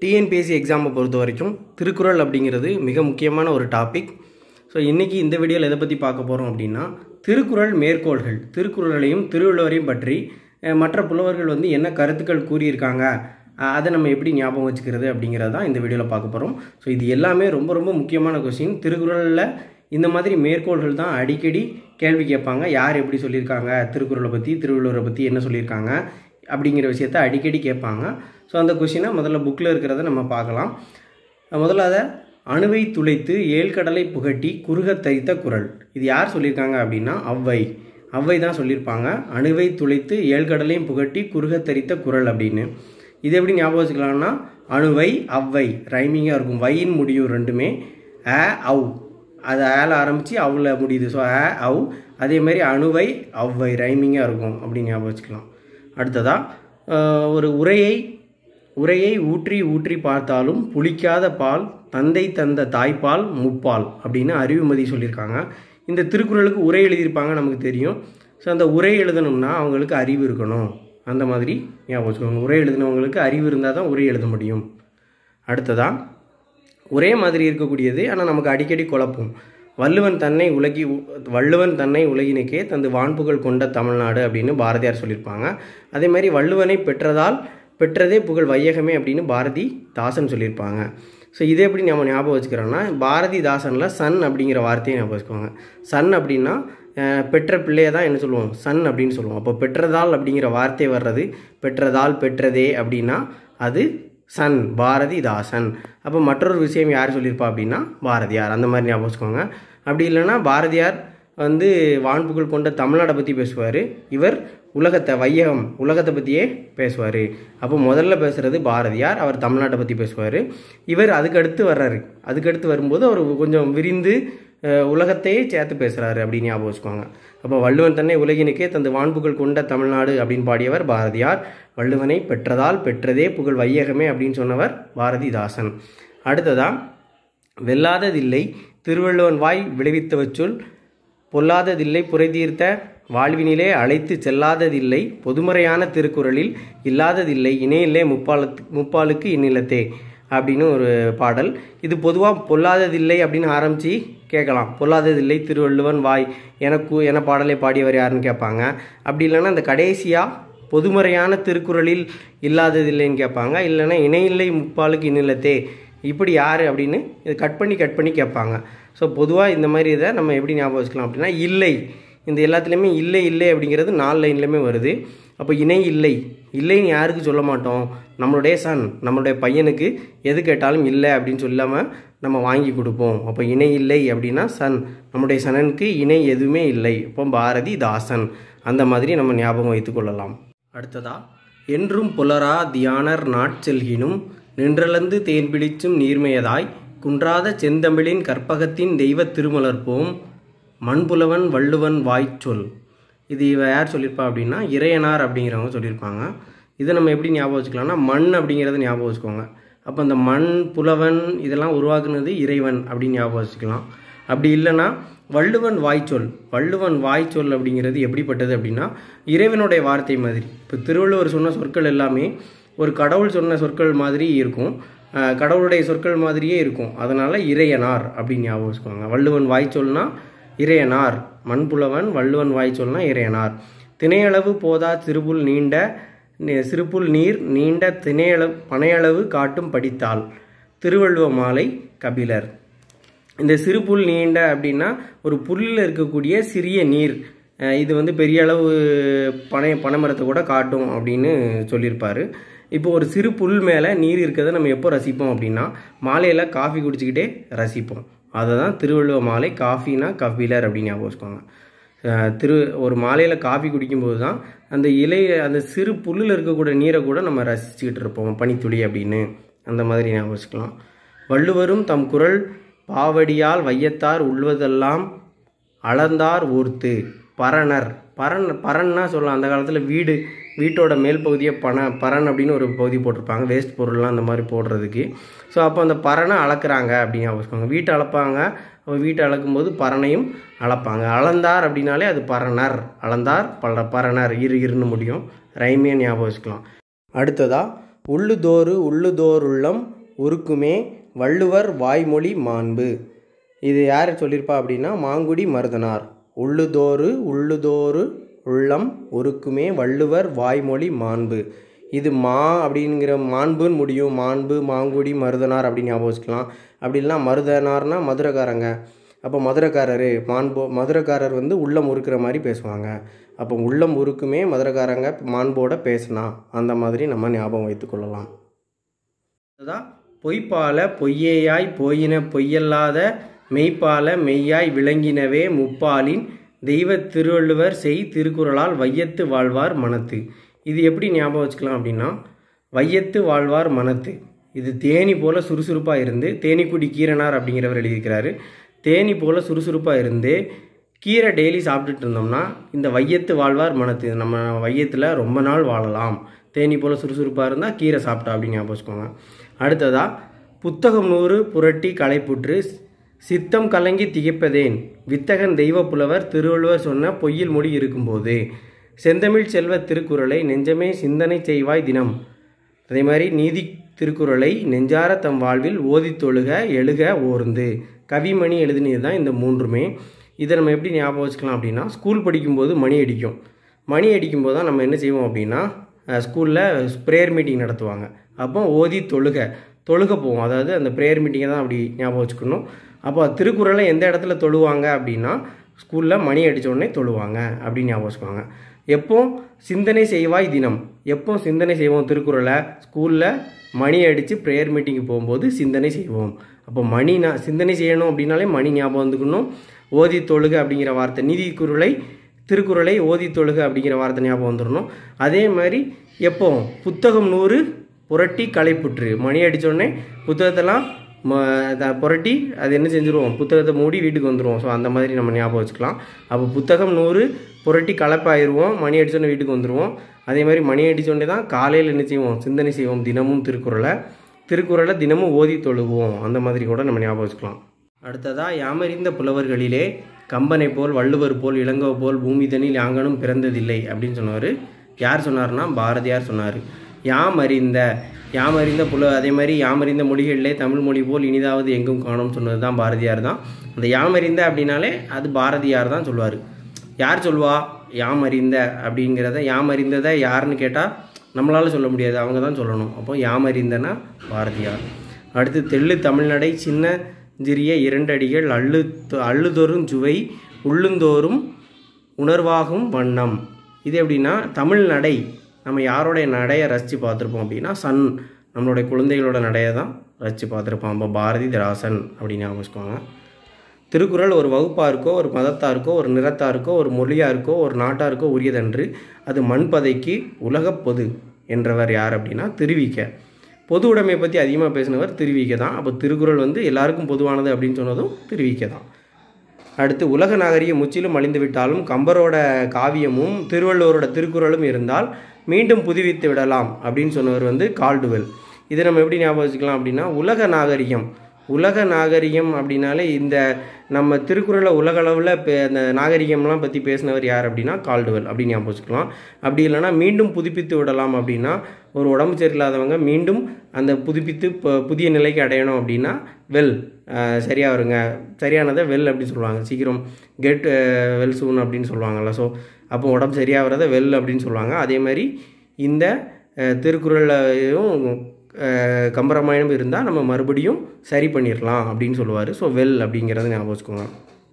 TNPSC எக்ஸாமை பொறுத்த வரைக்கும் திருக்குறள் அப்படிங்கிறது மிக முக்கியமான ஒரு டாபிக் ஸோ இன்றைக்கி இந்த வீடியோவில் எதை பற்றி பார்க்க போகிறோம் அப்படின்னா திருக்குறள் மேற்கோள்கள் திருக்குறளையும் திருவள்ளுவரையும் பற்றி அஹ், மற்ற புலவர்கள் வந்து என்ன கருத்துக்கள் கூறியிருக்காங்க அஹ், அதை நம்ம எப்படி ஞாபகம் வச்சுக்கிறது அப்படிங்கிறது தான் இந்த வீடியோவில் பார்க்க போகிறோம் ஸோ இது எல்லாமே ரொம்ப ரொம்ப முக்கியமான கொஸ்டின் திருக்குறளில் இந்த மாதிரி மேற்கோள்கள் தான் அடிக்கடி கேள்வி கேட்பாங்க யார் எப்படி சொல்லியிருக்காங்க திருக்குறளை பற்றி திருவள்ளுவரை பற்றி என்ன சொல்லியிருக்காங்க அப்படிங்கிற விஷயத்த அடிக்கடி கேட்பாங்க ஸோ அந்த கொஷினை முதல்ல புக்கில் இருக்கிறத நம்ம பார்க்கலாம் முதல்ல அதை அணுவை துளைத்து ஏழ்கடலை புகட்டி குறுகத் தைத்த குறள் இது யார் சொல்லியிருக்காங்க அப்படின்னா ஔவை ஔவை தான் சொல்லியிருப்பாங்க அணுவை துளைத்து ஏழ்கடலையும் புகட்டி குறுகத் தரித்த குறள் அப்படின்னு இது எப்படி ஞாபகம் வச்சுக்கலாம்னா அணுவை ஔவை ரைமிங்காக இருக்கும் வையின் முடியும் ரெண்டுமே அ அவ் அது ஆல ஆரம்பித்து அவ்வில் முடியுது ஸோ அ அவ் அதே மாதிரி அணுவை ஔவை ரைமிங்காக இருக்கும் அப்படின்னு ஞாபகம் வச்சுக்கலாம் அடுத்ததாக ஒரு உரையை உரையை ஊற்றி ஊற்றி பார்த்தாலும் புளிக்காத பால் தந்தை தந்த தாய்ப்பால் முப்பால் அப்படின்னு அறிவுமதி சொல்லியிருக்காங்க இந்த திருக்குறளுக்கு உரை எழுதியிருப்பாங்க நமக்கு தெரியும் ஸோ அந்த உரை எழுதணும்னா அவங்களுக்கு அறிவு இருக்கணும் அந்த மாதிரி ஞாபகம் வச்சுக்கோங்க உரை எழுதினவங்களுக்கு அறிவு இருந்தால் தான் உரை எழுத முடியும் அடுத்ததாக ஒரே மாதிரி இருக்கக்கூடியது ஆனால் நமக்கு அடிக்கடி குழப்பம் வள்ளுவன் தன்னை உலகி வள்ளுவன் தன்னை உலகினுக்கே தந்து வான்புகழ் கொண்ட தமிழ்நாடு அப்படின்னு பாரதியார் சொல்லியிருப்பாங்க அதே மாதிரி வள்ளுவனை பெற்றதால் பெற்றதே புகழ் வையகமே அப்படின்னு பாரதி தாசன் சொல்லியிருப்பாங்க ஸோ இதை எப்படி நம்ம ஞாபகம் வச்சுக்கிறோன்னா பாரதிதாசனில் சன் அப்படிங்கிற வார்த்தையை ஞாபகம் வச்சுக்கோங்க சன் அப்படின்னா அஹ், பெற்ற பிள்ளையை தான் என்ன சொல்லுவோம் சன் அப்படின்னு சொல்லுவோம் அப்போ பெற்றதால் அப்படிங்கிற வார்த்தை வர்றது பெற்றதால் பெற்றதே அப்படின்னா அது சன் பாரதிதாசன் அப்போ மற்றொரு விஷயம் யார் சொல்லியிருப்பா அப்படின்னா பாரதியார் அந்த மாதிரி ஞாபகம் வச்சுக்கோங்க அப்படி இல்லைன்னா பாரதியார் வந்து வான்புகழ் கொண்ட தமிழ்நாடை பற்றி பேசுவார் இவர் உலகத்தை வையகம் உலகத்தை பற்றியே பேசுவார் அப்போ முதல்ல பேசுகிறது பாரதியார் அவர் தமிழ்நாட்டை பற்றி பேசுவார் இவர் அதுக்கடுத்து வர்றாரு அதுக்கடுத்து வரும்போது அவர் கொஞ்சம் விரிந்து அஹ், உலகத்தையே சேர்த்து பேசுகிறாரு அப்படின்னு ஞாபகம் வச்சுக்கோங்க அப்போ வள்ளுவன் தன்னை உலகினுக்கே தந்து வான்புகழ் கொண்ட தமிழ்நாடு அப்படின்னு பாடியவர் பாரதியார் வள்ளுவனை பெற்றதால் பெற்றதே புகழ் வையகமே அப்படின்னு சொன்னவர் பாரதிதாசன் அடுத்ததா வெல்லாததில்லை திருவள்ளுவன் வாய் விளைவித்தவச் சொல் பொல்லாததில்லை புரைதீர்த்த வாழ்வினிலே அழைத்து செல்லாததில்லை பொதுமறையான திருக்குறளில் இல்லாததில்லை இணையில்லே முப்பாலத்து முப்பாலுக்கு இந்நிலத்தே அப்படின்னு ஒரு பாடல் இது பொதுவாக பொல்லாததில்லை அப்படின்னு ஆரம்பித்து கேட்கலாம் பொல்லாததில்லை திருவள்ளுவன் வாய் எனக்கு என பாடலை பாடியவர் யாருன்னு கேட்பாங்க அப்படி இல்லைன்னா இந்த கடைசியாக பொதுமறையான திருக்குறளில் இல்லாததில்லைன்னு கேட்பாங்க இல்லைன்னா இணையில்லை முப்பாலுக்கு இந்நிலத்தே இப்படி யார் அப்படின்னு இதை கட் பண்ணி கட் பண்ணி கேட்பாங்க ஸோ பொதுவாக இந்த மாதிரி இதை நம்ம எப்படி ஞாபகம் வச்சுக்கலாம் அப்படின்னா இல்லை இந்த எல்லாத்துலேயுமே இல்லை இல்லை அப்படிங்கிறது நாலு லைன்லையுமே வருது அப்போ இணை இல்லை இல்லைன்னு யாருக்கு சொல்ல மாட்டோம் நம்மளுடைய சன் நம்மளுடைய பையனுக்கு எது கேட்டாலும் இல்லை அப்படின்னு சொல்லாமல் நம்ம வாங்கி கொடுப்போம் அப்போ இணை இல்லை அப்படின்னா சன் நம்முடைய சனனுக்கு இணை எதுவுமே இல்லை இப்போ பாரதி தாசன் அந்த மாதிரி நம்ம ஞாபகம் வைத்துக்கொள்ளலாம் அடுத்ததா என்றும் புலரா தியானர் நாட்செல்கினும் நின்றளந்து தேன் பிடிச்சும் நீர்மையதாய் குன்றாத செந்தமிழின் கற்பகத்தின் தெய்வ திருமலர்ப்போம் மண்புலவன் வள்ளுவன் வாய்ச்சொல் இது இவ யார் சொல்லியிருப்பா அப்படின்னா இறையனார் அப்படிங்கிறவங்க சொல்லியிருப்பாங்க இதை நம்ம எப்படி ஞாபகம் வச்சுக்கலாம்னா மண் அப்படிங்கிறத ஞாபகம் வச்சுக்கோங்க அப்போ அந்த மண் புலவன் இதெல்லாம் உருவாக்குனது இறைவன் அப்படின்னு ஞாபகம் வச்சுக்கலாம் அப்படி இல்லைன்னா வள்ளுவன் வாய்ச்சொல் வள்ளுவன் வாய்ச்சொல் அப்படிங்கிறது எப்படிப்பட்டது அப்படின்னா இறைவனுடைய வார்த்தை மாதிரி இப்போ திருவள்ளுவர் சொன்ன சொற்கள் எல்லாமே ஒரு கடவுள் சொன்ன சொற்கள் மாதிரி இருக்கும் அஹ் கடவுளுடைய சொற்கள் மாதிரியே இருக்கும் அதனால் இறையனார் அப்படின்னு ஞாபகம் வச்சுக்கோங்க வள்ளுவன் வாய்ச்சொல்னா இறையனார் மண்புலவன் வள்ளுவன் வாய்ச்சொல்னா இறையனார் திணையளவு போதா சிறுபுல் நீண்ட நி- சிறுபுல் நீர் நீண்ட திணையளவு பனையளவு காட்டும் படித்தால் திருவள்ளுவ மாலை கபிலர் இந்த சிறு புல் நீண்ட அப்படின்னா ஒரு புல்லில் இருக்கக்கூடிய சிறிய நீர் அஹ் இது வந்து பெரிய அளவு பனை பனைமரத்தை கூட காட்டும் அப்படின்னு சொல்லியிருப்பாரு இப்போ ஒரு சிறு புல் மேலே நீர் இருக்கிறத நம்ம எப்போ ரசிப்போம் அப்படின்னா மாலையில் காஃபி குடிச்சிக்கிட்டே ரசிப்போம் அதை தான் திருவள்ளுவ மாலை காஃபினா கபிலர் அப்படின்னு ஞாபகம் வச்சுக்கோங்க அஹ் திரு ஒரு மாலையில் காஃபி குடிக்கும்போது தான் அந்த இலை அந்த சிறு புல்லில் இருக்கக்கூடிய நீரை கூட நம்ம ரசிச்சுக்கிட்டு இருப்போம் பனித்துளி அப்படின்னு அந்த மாதிரி ஞாபகம் வச்சுக்கலாம் வள்ளுவரும் தம் குரல் பாவடியால் வையத்தார் உள்வதெல்லாம் அளந்தார் ஊர்த்து பரணர் பரன் பரன்னா சொல்லலாம் அந்த காலத்தில் வீடு வீட்டோட மேல் பகுதியை பண பரன் அப்படின்னு ஒரு பகுதி போட்டிருப்பாங்க வேஸ்ட் பொருள்லாம் அந்த மாதிரி போடுறதுக்கு ஸோ அப்போ அந்த பரனை அளக்குறாங்க அப்படின்னு ஞாபகம் வச்சுக்கோங்க வீட்டை அளப்பாங்க அப்போ வீட்டை அளக்கும்போது பரனையும் அளப்பாங்க அளந்தார் அப்படின்னாலே அது பரணர் அளந்தார் பல பரணர் இரு இருன்னு முடியும் ரைமே ஞாபகம் வச்சுக்கலாம் அடுத்ததாக உள்ளுதோறு உள்ளுதோறுள்ளம் உருக்குமே வள்ளுவர் வாய்மொழி மாண்பு இது யார் சொல்லியிருப்பா அப்படின்னா மாங்குடி மருதனார் உள்ளுதோறு உள்ளுதோறு உள்ளம் உருக்குமே வள்ளுவர் வாய்மொழி மாண்பு இது மா அப்படிங்கிற மாண்புன்னு முடியும் மாண்பு மாங்குடி மருதனார் அப்படின்னு ஞாபகம் வச்சுக்கலாம் அப்படி இல்லைனா மருதனார்னா மதுரைக்காரங்க அப்போ மதுரைக்காரரு மாண்போ மதுரைக்காரர் வந்து உள்ளம் உருக்குற மாதிரி பேசுவாங்க அப்போ உள்ளம் உருக்குமே மதுரைக்காரங்க மாண்போட பேசினா அந்த மாதிரி நம்ம ஞாபகம் வைத்துக்கொள்ளலாம் அதுதான் பொய்ப்பால பொய்யேயாய் போயின பொய்யல்லாத மெய்ப்பால மெய்யாய் விளங்கினவே முப்பாலின் தெய்வ திருவள்ளுவர் செய் திருக்குறளால் வையத்து வாழ்வார் மனத்து இது எப்படி ஞாபகம் வச்சுக்கலாம் அப்படின்னா வையத்து வாழ்வார் மனத்து இது தேனி போல சுறுசுறுப்பாக இருந்து தேனிக்குடி கீரனார் அப்படிங்கிறவர் எழுதியிருக்கிறாரு தேனி போல சுறுசுறுப்பாக இருந்து கீரை டெய்லி சாப்பிட்டுட்டு இருந்தோம்னா இந்த வையத்து வாழ்வார் மனத்து நம்ம வையத்தில் ரொம்ப நாள் வாழலாம் தேனி போல் சுறுசுறுப்பாக இருந்தால் கீரை சாப்பிட்டா அப்படின்னு ஞாபகம் வச்சுக்கோங்க அடுத்ததாக புத்தகம் நூறு புரட்டி களைப்புற்று சித்தம் கலங்கி திகைப்பதேன் வித்தகன் தெய்வ புலவர் திருவள்ளுவர் சொன்ன பொய்யில் மொழி இருக்கும்போது செந்தமிழ் செல்வ திருக்குறளை நெஞ்சமே சிந்தனை செய்வாய் தினம் அதே மாதிரி நீதி திருக்குறளை நெஞ்சார தம் வாழ்வில் ஓதித் தொழுக எழுக ஓர்ந்து கவிமணி எழுதினது தான் இந்த மூன்றுமே இதை நம்ம எப்படி ஞாபகம் வச்சுக்கலாம் அப்படின்னா ஸ்கூல் படிக்கும்போது மணி அடிக்கும் மணி அடிக்கும்போது தான் நம்ம என்ன செய்வோம் அப்படின்னா ஸ்கூலில் ப்ரேயர் மீட்டிங் நடத்துவாங்க அப்போ ஓதி தொழுக தொழுக போவோம் அதாவது அந்த ப்ரேயர் மீட்டிங்கை தான் அப்படி ஞாபகம் வச்சுக்கணும் அப்போ திருக்குறளை எந்த இடத்துல தொழுவாங்க அப்படின்னா ஸ்கூலில் மணி அடித்த உடனே தொழுவாங்க அப்படின்னு ஞாபகம் வச்சுக்குவாங்க எப்போ சிந்தனை செய்வாய் தினம் எப்போ சிந்தனை செய்வோம் திருக்குறளை ஸ்கூலில் மணி அடித்து ப்ரேயர் மீட்டிங்கு போகும்போது சிந்தனை செய்வோம் அப்போ மணி நான் சிந்தனை செய்யணும் அப்படின்னாலே மணி ஞாபகம் வந்துக்கணும் ஓதி தொழுக அப்படிங்கிற வார்த்தை நீதி குறளை திருக்குறளை ஓதி தொழுக அப்படிங்கிற வார்த்தை ஞாபகம் வந்துடணும் அதே மாதிரி எப்போ புத்தகம் நூறு புரட்டி களைப்புற்று மணி அடித்தோடனே புத்தகத்தெல்லாம் ம த- புரட்டி அது என்ன செஞ்சுருவோம் புத்தகத்தை மூடி வீட்டுக்கு வந்துடுவோம் ஸோ அந்த மாதிரி நம்ம ஞாபகம் வச்சுக்கலாம் அப்போ புத்தகம் நூறு புரட்டி கலப்பாயிருவோம் மணி அடித்தோடனே வீட்டுக்கு வந்துடுவோம் அதே மாதிரி மணி அடித்தோடனே தான் காலையில் என்ன செய்வோம் சிந்தனை செய்வோம் தினமும் திருக்குறளை திருக்குறளை தினமும் ஓதி தொழுவோம் அந்த மாதிரி கூட நம்ம ஞாபகம் வச்சுக்கலாம் அடுத்ததாக யாமறிந்த புலவர்களிலே கம்பனை போல் வள்ளுவர் போல் இளங்கோ போல் பூமிதனில் யாங்கனும் பிறந்ததில்லை அப்படின்னு சொன்னவர் யார் சொன்னார்னா பாரதியார் சொன்னார் யாம் அறிந்த யாம் அறிந்த புல அதே மாதிரி யாம் அறிந்த மொழிகளிலே தமிழ் மொழி போல் இனிதாவது எங்கும் காணும் சொன்னது தான் பாரதியார் தான் அந்த யாம் அறிந்த அப்படின்னாலே அது பாரதியார் தான் சொல்லுவார் யார் சொல்வா யாம் அறிந்த அப்படிங்கிறத யாம் அறிந்ததை யாருன்னு கேட்டால் நம்மளால் சொல்ல முடியாது அவங்க தான் சொல்லணும் அப்போ யாம் அறிந்தனா பாரதியார் அடுத்து தெள்ளு தமிழ்நடை சின்ன சிறிய இரண்டடிகள் அள்ளு அள்ளுதொரும் சுவை உள்ளுந்தோறும் உணர்வாகும் வண்ணம் இது எப்படின்னா தமிழ் நடை நம்ம யாரோடைய நடையை ரசித்து பார்த்துருப்போம் அப்படின்னா சன் நம்மளுடைய குழந்தைகளோட நடையை தான் ரசித்து பார்த்துருப்போம் அப்போ பாரதிதாசன் அப்படின்னு ஞாபகம் வச்சுக்கோங்க திருக்குறள் ஒரு வகுப்பாருக்கோ ஒரு மதத்தாருக்கோ ஒரு நிறத்தாருக்கோ ஒரு மொழியாருக்கோ ஒரு நாட்டாருக்கோ உரியதன்று அது மண்பதைக்கு உலகப் பொது என்றவர் யார் அப்படின்னா திருவிக்க பொது உடைமை பற்றி அதிகமாக பேசினவர் திருவிக்க தான் அப்போ திருக்குறள் வந்து எல்லாருக்கும் பொதுவானது அப்படின்னு சொன்னதும் திருவிக்க தான் அடுத்து உலக நாகரிகம் முற்றிலும் அழிந்து விட்டாலும் கம்பரோட காவியமும் திருவள்ளுவரோட திருக்குறளும் இருந்தால் மீண்டும் புதுவித்து விடலாம் அப்படின்னு சொன்னவர் வந்து கால்டுவெல் இதை நம்ம எப்படி ஞாபகம் வச்சுக்கலாம் அப்படின்னா உலக நாகரிகம் உலக நாகரிகம் அப்படின்னாலே இந்த நம்ம திருக்குறளை உலக அளவில் இப்போ அந்த நாகரிகம்லாம் பற்றி பேசினவர் யார் அப்படின்னா கால்டுவெல் அப்படின்னு ஞாபகம் வச்சுக்கலாம் அப்படி இல்லைன்னா மீண்டும் புதுப்பித்து விடலாம் அப்படின்னா ஒரு உடம்பு சரியில்லாதவங்க மீண்டும் அந்த புதுப்பித்து ப- புதிய நிலைக்கு அடையணும் அப்படின்னா வெல் சரியாக வருங்க சரியானதை வெல் அப்படின்னு சொல்லுவாங்க சீக்கிரம் கெட் வெல் சூன் அப்படின்னு சொல்லுவாங்கல்ல ஸோ அப்போ உடம்பு சரியாகிறத வெல் அப்படின்னு சொல்லுவாங்க அதே மாதிரி இந்த அஹ், திருக்குறளையும் அஹ், கம்பராமாயணம் இருந்தால் நம்ம மறுபடியும் சரி பண்ணிடலாம் அப்படின்னு சொல்லுவார் ஸோ வெல் அப்படிங்கிறத ஞாபகம் வச்சுக்கோங்க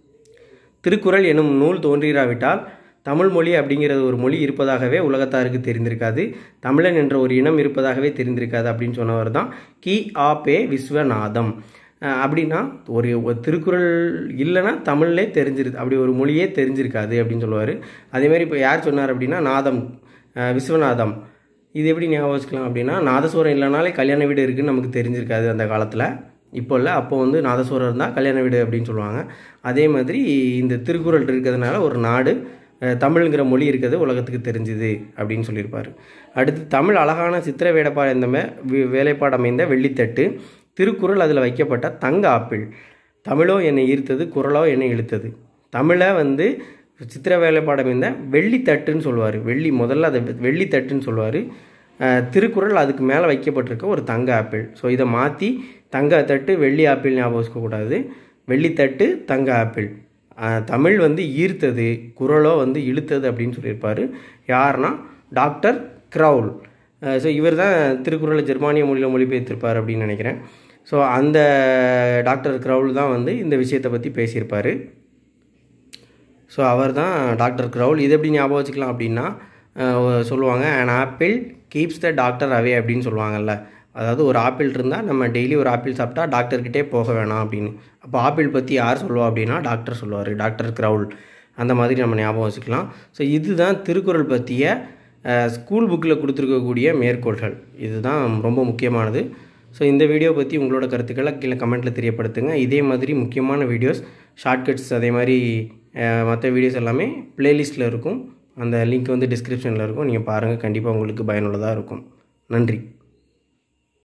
திருக்குறள் எனும் நூல் தோன்றிராவிட்டால் தமிழ் மொழி அப்படிங்கிறது ஒரு மொழி இருப்பதாகவே உலகத்தாருக்கு தெரிந்திருக்காது தமிழன் என்ற ஒரு இனம் இருப்பதாகவே தெரிந்திருக்காது அப்படின்னு சொன்னவர் தான் கி ஆ பே விஸ்வநாதம் அஹ் அப்படின்னா ஒரு ஒரு திருக்குறள் இல்லைன்னா தமிழ்லே தெரிஞ்சிருக்கு அப்படி ஒரு மொழியே தெரிஞ்சிருக்காது அப்படின்னு சொல்லுவார் அதேமாதிரி இப்போ யார் சொன்னார் அப்படின்னா நாதம் அஹ் விஸ்வநாதம் இது எப்படி ஞாபகம் வச்சுக்கலாம் அப்படின்னா நாதஸ்வரம் இல்லைனாலே கல்யாண வீடு இருக்குன்னு நமக்கு தெரிஞ்சிருக்காது அந்த காலத்தில் இப்போ இல்லை அப்போ வந்து நாதஸ்வரம் இருந்தால் கல்யாண வீடு அப்படின்னு சொல்லுவாங்க அதே மாதிரி இந்த திருக்குறள் இருக்கிறதுனால ஒரு நாடு அஹ், தமிழ்ங்கிற மொழி இருக்கிறது உலகத்துக்கு தெரிஞ்சுது அப்படின்னு சொல்லியிருப்பார் அடுத்து தமிழ் அழகான சித்திர வேடப்பாடு இந்த வேலைப்பாடு அமைந்த வெள்ளித்தட்டு திருக்குறள் அதில் வைக்கப்பட்ட தங்க ஆப்பிள் தமிழோ என்னை ஈர்த்தது குரலோ என்னை இழுத்தது தமிழை வந்து சித்திர வேலைப்பாடம் இந்த வெள்ளித்தட்டுன்னு சொல்லுவார் வெள்ளி முதல்ல அதை வெள்ளித்தட்டுன்னு சொல்லுவார் அஹ், திருக்குறள் அதுக்கு மேலே வைக்கப்பட்டிருக்க ஒரு தங்க ஆப்பிள் ஸோ இதை மாற்றி தங்க தட்டு வெள்ளி ஆப்பிள் ஞாபகம் வச்சுக்கக்கூடாது வெள்ளித்தட்டு தங்க ஆப்பிள் அஹ், தமிழ் வந்து ஈர்த்தது குரலோ வந்து இழுத்தது அப்படின்னு சொல்லியிருப்பார் யாருன்னா டாக்டர் க்ரவுல் ஸோ இவர் தான் திருக்குறளை ஜெர்மானிய மொழியில் மொழிபெயர்த்திருப்பார் அப்படின்னு நினைக்கிறேன் ஸோ அந்த டாக்டர் க்ரவுல் தான் வந்து இந்த விஷயத்தை பற்றி பேசியிருப்பார் ஸோ அவர் தான் டாக்டர் க்ரவுல் இது எப்படி ஞாபகம் வச்சுக்கலாம் அப்படின்னா அஹ், சொல்லுவாங்க an apple keeps the doctor away அப்படின்னு சொல்லுவாங்கல்ல அதாவது ஒரு ஆப்பிள் இருந்தால் நம்ம டெய்லி ஒரு ஆப்பிள் சாப்பிட்டா டாக்டர்கிட்டே போக வேணாம் அப்படின்னு அப்போ ஆப்பிள் பற்றி யார் சொல்லுவா அப்படின்னா டாக்டர் சொல்லுவார் டாக்டர் க்ரவுல் அந்த மாதிரி நம்ம ஞாபகம் வச்சுக்கலாம் ஸோ இதுதான் திருக்குறள் பற்றிய அஹ், ஸ்கூல் புக்கில் கொடுத்துருக்கக்கூடிய மேற்கோள்கள் இதுதான் ரொம்ப முக்கியமானது ஸோ இந்த வீடியோ பற்றி உங்களோட கருத்துக்களை கீழே கமெண்ட்டில் தெரியப்படுத்துங்க இதே மாதிரி முக்கியமான வீடியோஸ் ஷார்ட்கட்ஸ் அதே மாதிரி மற்ற வீடியோஸ் எல்லாமே ப்ளேலிஸ்ட்டில் இருக்கும் அந்த லிங்க் வந்து டிஸ்கிரிப்ஷனில் இருக்கும் நீங்கள் பாருங்கள் கண்டிப்பாக உங்களுக்கு பயனுள்ளதாக இருக்கும் நன்றி